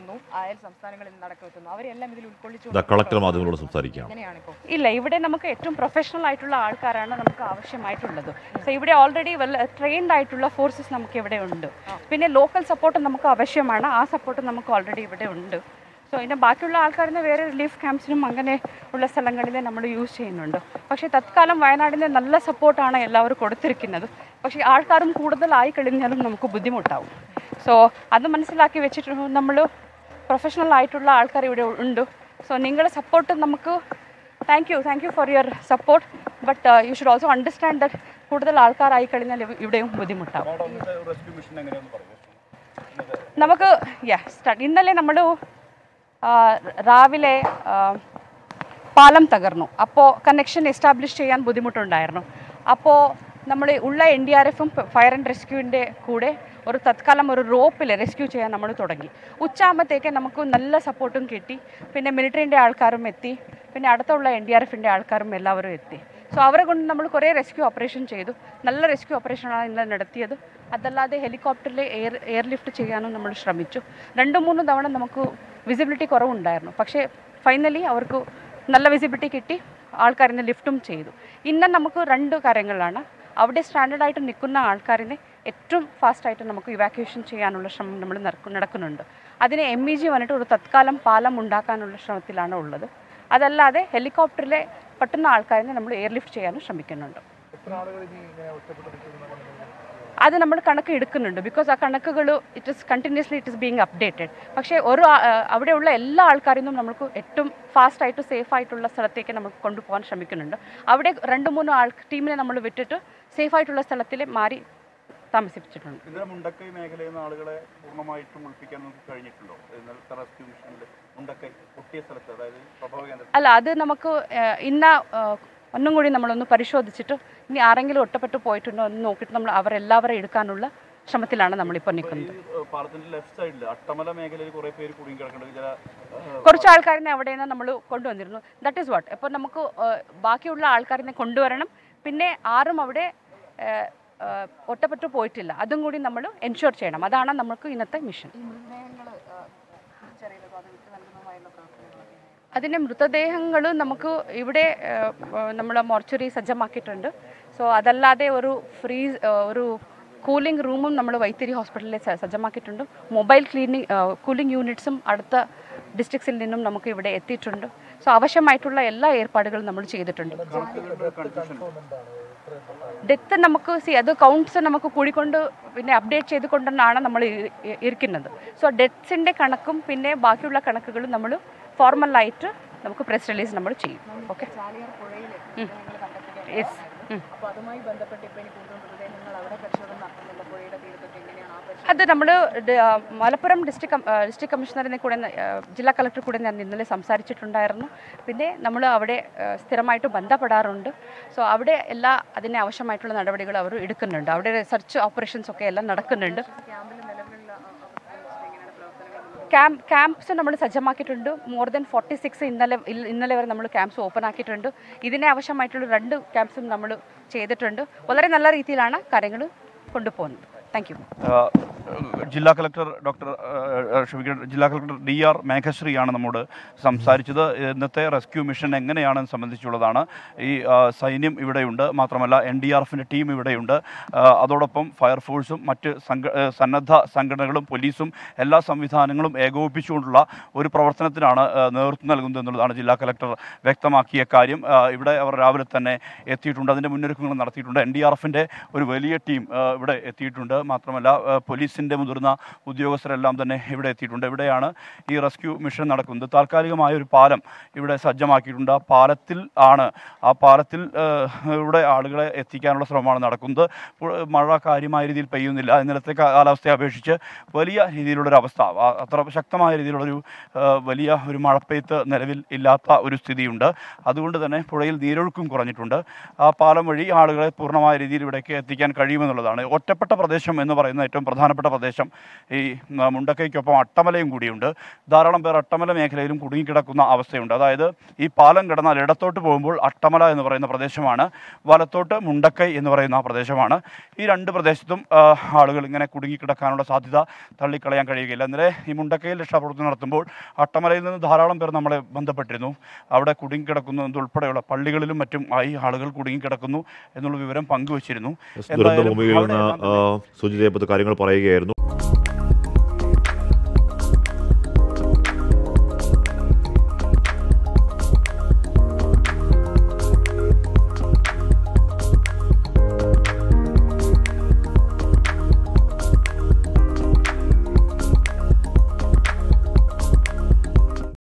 എത്തുന്നു അയൽ സംസ്ഥാനങ്ങളിൽ നിന്ന് അടക്കം എത്തുന്നു അവരെല്ലാം ഇതിൽ ദാ ഉൾക്കൊള്ളിച്ചു കളക്ടർ മാധ്യമങ്ങളോട് സംസാരിക്കാം എങ്ങനെയാണ് ഇപ്പോൾ ഇല്ല ഇവിടെ നമുക്ക് ഏറ്റവും പ്രൊഫഷണൽ ആയിട്ടുള്ള ആൾക്കാരാണ് നമുക്ക് ആവശ്യമായിട്ടുള്ളത് സോ ഇവിടെ ഓൾറെഡി വെൽ ട്രെയിൻഡ് ആയിട്ടുള്ള ഫോഴ്സസ് നമുക്ക് ഇവിടെ ഉണ്ട് പിന്നെ ലോക്കൽ സപ്പോർട്ട് നമുക്ക് ആവശ്യമാണ് ആ സപ്പോർട്ട് നമുക്ക് ഓൾറെഡി ഇവിടെ ഉണ്ട് സോ ഇതിൻ്റെ ബാക്കിയുള്ള ആൾക്കാരിന് വേറെ റിലീഫ് ക്യാമ്പ്സിനും അങ്ങനെ ഉള്ള സ്ഥലങ്ങളിൽ നമ്മൾ യൂസ് ചെയ്യുന്നുണ്ട് പക്ഷേ തത്കാലം വയനാടിൻ്റെ നല്ല സപ്പോർട്ടാണ് എല്ലാവരും കൊടുത്തിരിക്കുന്നത് പക്ഷേ ആൾക്കാരും കൂടുതലായി കഴിഞ്ഞാലും നമുക്ക് ബുദ്ധിമുട്ടാവും സോ അത് മനസ്സിലാക്കി വെച്ചിട്ട് നമ്മൾ പ്രൊഫഷണൽ ആയിട്ടുള്ള ആൾക്കാർ ഇവിടെ ഉണ്ട് സോ നിങ്ങളുടെ സപ്പോർട്ട് നമുക്ക് thank you thank you for your support but you should also understand that കൂടുതൽ ആൾക്കാരായി കഴിഞ്ഞാൽ ഇവ- ഇവിടെയും ബുദ്ധിമുട്ടാവും നമുക്ക് യാ സ്റ്റാർട്ട് ഇന്നലെ നമ്മൾ രാവിലെ ആ, പാലം തകർന്നു അപ്പോൾ കണക്ഷൻ എസ്റ്റാബ്ലിഷ് ചെയ്യാൻ ബുദ്ധിമുട്ടുണ്ടായിരുന്നു അപ്പോൾ നമ്മൾ ഉള്ള എൻ ഡി ആർ എഫും ഫയർ ആൻഡ് റെസ്ക്യൂവിൻ്റെ കൂടെ ഒരു തത്കാലം ഒരു റോപ്പിൽ റെസ്ക്യൂ ചെയ്യാൻ നമ്മൾ തുടങ്ങി ഉച്ചയാകുമ്പോഴത്തേക്ക് നമുക്ക് നല്ല സപ്പോർട്ടും കിട്ടി പിന്നെ മിലിറ്ററിൻ്റെ ആൾക്കാരും എത്തി പിന്നെ അടുത്തുള്ള എൻ ഡി ആർ എഫിൻ്റെ ആൾക്കാരും എല്ലാവരും എത്തി സോ അവരെ കൊണ്ട് നമ്മൾ കുറേ റെസ്ക്യൂ ഓപ്പറേഷൻ ചെയ്തു നല്ല റെസ്ക്യൂ ഓപ്പറേഷനാണ് ഇന്ന് നടത്തിയത് അതല്ലാതെ ഹെലികോപ്റ്ററിൽ എയർ എയർലിഫ്റ്റ് ചെയ്യാനും നമ്മൾ ശ്രമിച്ചു രണ്ട് മൂന്ന് തവണ നമുക്ക് വിസിബിലിറ്റി കുറവുണ്ടായിരുന്നു പക്ഷേ ഫൈനലി അവർക്ക് നല്ല വിസിബിലിറ്റി കിട്ടി ആൾക്കാരിനെ ലിഫ്റ്റും ചെയ്തു ഇന്ന് നമുക്ക് രണ്ട് കാര്യങ്ങളാണ് അവിടെ സ്റ്റാൻഡേർഡായിട്ട് നിൽക്കുന്ന ആൾക്കാരിനെ ഏറ്റവും ഫാസ്റ്റായിട്ട് നമുക്ക് ഇവാക്യുവേഷൻ ചെയ്യാനുള്ള ശ്രമം നമ്മൾ നടക്കു- നടക്കുന്നുണ്ട് അതിന് എം ഇ ജി വന്നിട്ട് ഒരു തത്കാലം പാലം ഉണ്ടാക്കാനുള്ള ശ്രമത്തിലാണ് ഉള്ളത് അതല്ലാതെ ഹെലികോപ്റ്ററിലെ പെട്ടെന്ന് ആൾക്കാരിനെ നമ്മൾ എയർലിഫ്റ്റ് ചെയ്യാനും ശ്രമിക്കുന്നുണ്ട് അത് നമ്മൾ കണക്ക് എടുക്കുന്നുണ്ട് ബിക്കോസ് ആ കണക്കുകൾ it is continuously it is being updated പക്ഷേ ഒരു ആ- ആ, അവിടെയുള്ള എല്ലാ ആൾക്കാരെയും നമുക്ക് ഏറ്റവും ഫാസ്റ്റ് ആയിട്ട് സേഫ് ആയിട്ടുള്ള സ്ഥലത്തേക്ക് നമുക്ക് കൊണ്ടുപോകാൻ ശ്രമിക്കുന്നുണ്ട് അവിടെ രണ്ട് മൂന്ന് ആൾ ടീമിനെ നമ്മൾ വിട്ടിട്ട് സേഫ് ആയിട്ടുള്ള സ്ഥലത്തിൽ മാറി താമസിപ്പിച്ചിട്ടുണ്ട് ഇന്നലെ മുണ്ടക്കൈ മേഖലയിൽ നിന്ന് ആളുകളെ പൂർണ്ണമായിട്ടും ഒളിപ്പിക്കാൻ നമുക്ക് കഴിഞ്ഞിട്ടുണ്ടോ ഇന്നലത്തെ റെസ്ക്യൂ മിഷനിൽ മുണ്ടക്കൈ പൊട്ടിയ സ്ഥലത്ത് അതായത് പ്രഭവ കേന്ദ്രത്തിൽ അല്ല അത് നമുക്ക് ഏഹ്, ഇന്ന ഏഹ്, ഒന്നും കൂടി നമ്മളൊന്ന് പരിശോധിച്ചിട്ട് ഇനി ആരെങ്കിലും ഒറ്റപ്പെട്ട് പോയിട്ടുണ്ടോ എന്ന് നോക്കിയിട്ട് നമ്മൾ അവരെല്ലാവരെയും എടുക്കാനുള്ള ശ്രമത്തിലാണ് നമ്മളിപ്പോൾ നിൽക്കുന്നത് ഈ ഏഹ്, പാലത്തിന്റെ ലെഫ്റ്റ് സൈഡിൽ അട്ടമല മേഖലയിൽ കുറെ പേര് കുടുങ്ങി കിടക്കുന്നുണ്ട് ചില ഏഹ്, കുറച്ച് ആൾക്കാരിനെ അവിടെ നിന്ന് നമ്മൾ കൊണ്ടുവന്നിരുന്നു ദാറ്റ് ഈസ് വാട്ട് അപ്പോൾ നമുക്ക് ഏഹ്, ബാക്കിയുള്ള ആൾക്കാരിനെ കൊണ്ടുവരണം പിന്നെ ആരും അവിടെ ഏഹ്, ഏഹ്, ഒറ്റപ്പെട്ടു പോയിട്ടില്ല അതും കൂടി നമ്മൾ എൻഷുർ ചെയ്യണം അതാണ് നമുക്ക് ഇന്നത്തെ മിഷൻ ഈ മൃതദേഹങ്ങൾ തിരിച്ചറിയുന്നതോ അത് വിട്ടു നൽകുന്നതുമായുള്ള പ്രവർത്തനങ്ങളൊക്കെ അതിൻ്റെ മൃതദേഹങ്ങൾ നമുക്ക് ഇവിടെ നമ്മൾ മോർച്ചറി സജ്ജമാക്കിയിട്ടുണ്ട് സോ അതല്ലാതെ ഒരു ഫ്രീസ് ഒരു കൂളിംഗ് റൂമും നമ്മൾ വൈത്തിരി ഹോസ്പിറ്റലിൽ സ- സജ്ജമാക്കിയിട്ടുണ്ട് മൊബൈൽ ക്ലീനിങ് കൂളിംഗ് യൂണിറ്റ്സും അടുത്ത ഡിസ്ട്രിക്ട്സിൽ നിന്നും നമുക്ക് ഇവിടെ എത്തിയിട്ടുണ്ട് സോ ആവശ്യമായിട്ടുള്ള എല്ലാ ഏർപ്പാടുകളും നമ്മൾ ചെയ്തിട്ടുണ്ട് കൺഫ്യൂഷൻ ഡെത്ത് നമുക്ക് സി അത് കൗണ്ട്സ് നമുക്ക് കൂടിക്കൊണ്ട് പിന്നെ അപ്ഡേറ്റ് ചെയ്തുകൊണ്ടാണ് നമ്മൾ ഇ- ഇ- ഇരിക്കുന്നത് സോ ഡെത്ത്സിൻ്റെ കണക്കും പിന്നെ ബാക്കിയുള്ള കണക്കുകളും നമ്മൾ ഫോർമലായിട്ട് നമുക്ക് പ്രസ് റിലീസ് നമ്മൾ ചെയ്യും ഓക്കെ ചാലിയാർ പുഴയിൽ മൃതദേഹങ്ങൾ കണ്ടെത്തുകയാണ് യെസ് അപ്പോൾ അതുമായി ബന്ധപ്പെട്ട് ഇപ്പോൾ ഇനി കൂടുതൽ മൃതദേഹങ്ങൾ അവിടെ പരിശോധന നടത്തുന്നില്ല പുഴയുടെ തീരത്തൊക്കെ എങ്ങനെയാണ് ആ പരിശോധന അത് നമ്മൾ മലപ്പുറം ഡിസ്ട്രിക്ട് ഡിസ്ട്രിക്ട് കമ്മീഷണറിനെ കൂടെ ന- ആ, ജില്ലാ കളക്ടർ കൂടെ ഞാൻ ഇന്നലെ സംസാരിച്ചിട്ടുണ്ടായിരുന്നു പിന്നെ നമ്മൾ അവിടെ ആ, സ്ഥിരമായിട്ട് ബന്ധപ്പെടാറുണ്ട് സോ അവിടെ എല്ലാ അതിന് ആവശ്യമായിട്ടുള്ള നടപടികൾ അവർ എടുക്കുന്നുണ്ട് അവിടെ റിസർച്ച് ഓപ്പറേഷൻസ് ഒക്കെ എല്ലാം നടക്കുന്നുണ്ട് ക്യാമ്പിൽ നിലവിലുള്ള ആ, അവസ്ഥ വെച്ചിട്ട് എങ്ങനെയാണ് പ്രവർത്തനങ്ങൾ മുന്നോട്ട് ക്യാമ്പ് ക്യാമ്പ്സ് നമ്മൾ സജ്ജമാക്കിയിട്ടുണ്ട് മോർ ദൻ ഫോർട്ടി സിക്സ് ഇന്നലെ ഇൽ- ഇന്നലെ വരെ നമ്മൾ ക്യാമ്പ്സ് ഓപ്പൺ ആക്കിയിട്ടുണ്ട് ഇതിനെ ആവശ്യമായിട്ടുള്ള രണ്ട് ക്യാമ്പ്സും നമ്മൾ ചെയ്തിട്ടുണ്ട് വളരെ നല്ല രീതിയിലാണ് കാര്യങ്ങൾ കൊണ്ടുപോകുന്നത് താങ്ക് യു ജില്ലാ കളക്ടർ ഡോക്ടർ ക്ഷമിക്കണം ജില്ലാ കളക്ടർ ഡി ആർ മേഘശ്രീയാണ് നമ്മോട് സംസാരിച്ചത് ഇന്നത്തെ റെസ്ക്യൂ മിഷൻ എങ്ങനെയാണെന്ന് സംബന്ധിച്ചുള്ളതാണ് ഈ ആ, സൈന്യം ഇവിടെയുണ്ട് മാത്രമല്ല എൻ ഡി ആർ എഫിൻ്റെ ടീം ഇവിടെയുണ്ട് ആ, അതോടൊപ്പം ഫയർഫോഴ്സും മറ്റ് സംഘ ആ, സന്നദ്ധ സംഘടനകളും പോലീസും എല്ലാ സംവിധാനങ്ങളും ഏകോപിപ്പിച്ചുകൊണ്ടുള്ള ഒരു പ്രവർത്തനത്തിനാണ് ആ, നേതൃത്വം നൽകുന്നത് എന്നുള്ളതാണ് ജില്ലാ കളക്ടർ വ്യക്തമാക്കിയ കാര്യം ആ, ഇവിടെ അവർ രാവിലെ തന്നെ എത്തിയിട്ടുണ്ട് അതിൻ്റെ മുന്നൊരുക്കങ്ങൾ നടത്തിയിട്ടുണ്ട് എൻ ഡി ആർ എഫിൻ്റെ ഒരു വലിയ ടീം ആ, ഇവിടെ എത്തിയിട്ടുണ്ട് മാത്രമല്ല ആ, പോലീസിൻ്റെ മുതിർന്ന ഉദ്യോഗസ്ഥരെല്ലാം തന്നെ ഇവിടെ എത്തിയിട്ടുണ്ട് ഇവിടെയാണ് ഈ റെസ്ക്യൂ മിഷൻ നടക്കുന്നത് താൽക്കാലികമായ ഒരു പാലം ഇവിടെ സജ്ജമാക്കിയിട്ടുണ്ട് ആ പാലത്തിൽ ആണ് ആ പാലത്തിൽ ആ, ഇവിടെ ആളുകളെ എത്തിക്കാനുള്ള ശ്രമമാണ് നടക്കുന്നത് ഇപ്പോൾ മഴ കാര്യമായ രീതിയിൽ പെയ്യുന്നില്ല ഇന്നലത്തെ കാലാവസ്ഥയെ അപേക്ഷിച്ച് വലിയ രീതിയിലുള്ളൊരു അവസ്ഥ ആ, അത്ര ശക്തമായ രീതിയിലുള്ളൊരു ആ, വലിയ ഒരു മഴപ്പെയ്ത്ത് നിലവിൽ ഇല്ലാത്ത ഒരു സ്ഥിതിയുണ്ട് അതുകൊണ്ട് തന്നെ പുഴയിൽ നീരൊഴുക്കും കുറഞ്ഞിട്ടുണ്ട് ആ പാലം വഴി ആളുകളെ പൂർണ്ണമായ രീതിയിൽ ഇവിടേക്ക് എത്തിക്കാൻ കഴിയുമെന്നുള്ളതാണ് ഒറ്റപ്പെട്ട പ്രദേശം എന്ന് പറയുന്ന ഏറ്റവും പ്രധാനപ്പെട്ട ബന്ധപ്പെട്ട പ്രദേശം ഈ ആ, മുണ്ടക്കൈക്കൊപ്പം അട്ടമലയും കൂടിയുണ്ട് ധാരാളം പേർ അട്ടമല മേഖലയിലും കുടുങ്ങിക്കിടക്കുന്ന അവസ്ഥയുണ്ട് അതായത് ഈ പാലം കിടന്നാൽ ഇടത്തോട്ട് പോകുമ്പോൾ അട്ടമല എന്ന് പറയുന്ന പ്രദേശമാണ് വലത്തോട്ട് മുണ്ടക്കൈ എന്ന് പറയുന്ന പ്രദേശമാണ് ഈ രണ്ട് പ്രദേശത്തും ആ, ആളുകൾ ഇങ്ങനെ കുടുങ്ങിക്കിടക്കാനുള്ള സാധ്യത തള്ളിക്കളയാൻ കഴിയുകയില്ല ഇന്നലെ ഈ മുണ്ടക്കൈയിൽ രക്ഷാപ്രവർത്തനം നടത്തുമ്പോൾ അട്ടമലയിൽ നിന്ന് ധാരാളം പേർ നമ്മളെ ബന്ധപ്പെട്ടിരുന്നു അവിടെ കുടുങ്ങിക്കിടക്കുന്നു എന്നതുൾപ്പെടെയുള്ള പള്ളികളിലും മറ്റും ആയി ആളുകൾ കുടുങ്ങിക്കിടക്കുന്നു എന്നുള്ള വിവരം പങ്കുവച്ചിരുന്നു ദുരന്ത ഭൂമിയിൽ നിന്ന് അവിടെയെല്ലാം തന്നെ- സുജിതയപ്പത്ത് കാര്യങ്ങൾ പറയുകയായിരുന്നു